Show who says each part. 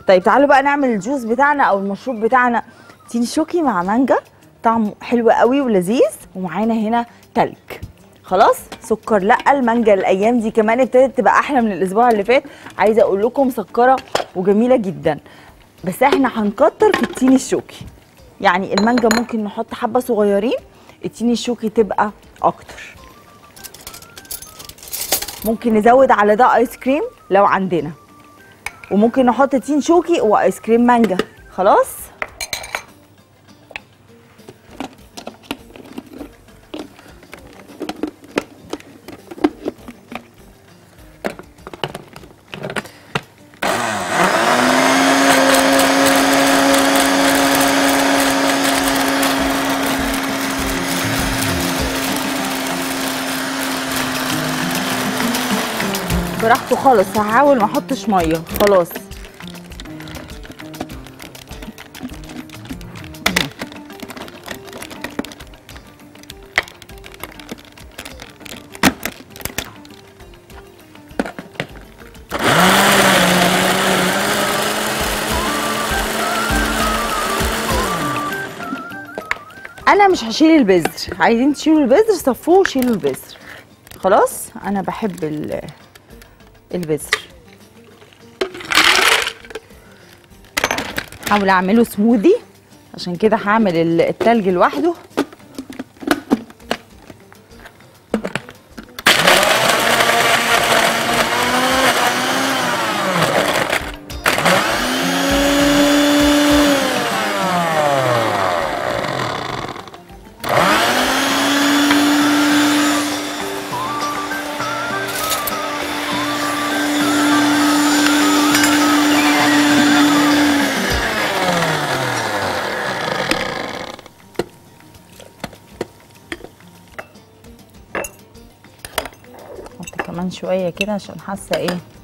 Speaker 1: طيب تعالوا بقى نعمل الجوز بتاعنا او المشروب بتاعنا تين شوكي مع مانجا طعمه حلو قوي ولذيذ ومعانا هنا تلج خلاص سكر لا المانجا الايام دي كمان ابتدت تبقى احلى من الاسبوع اللي فات عايزه اقول لكم مسكره وجميله جدا بس احنا هنكتر في التين الشوكي يعني المانجا ممكن نحط حبه صغيرين التين الشوكي تبقى اكتر ممكن نزود على ده ايس كريم لو عندنا وممكن نحط تين شوكي وايس كريم مانجا خلاص براحته خالص هحاول ما احطش ميه خلاص انا مش هشيل البذر عايزين تشيلوا البذر صفوه وشيلوا البذر خلاص انا بحب ال- البذر حاول اعمله سموذي عشان كده هعمل ال- التلج لوحده احط كمان شويه كده عشان حاسه ايه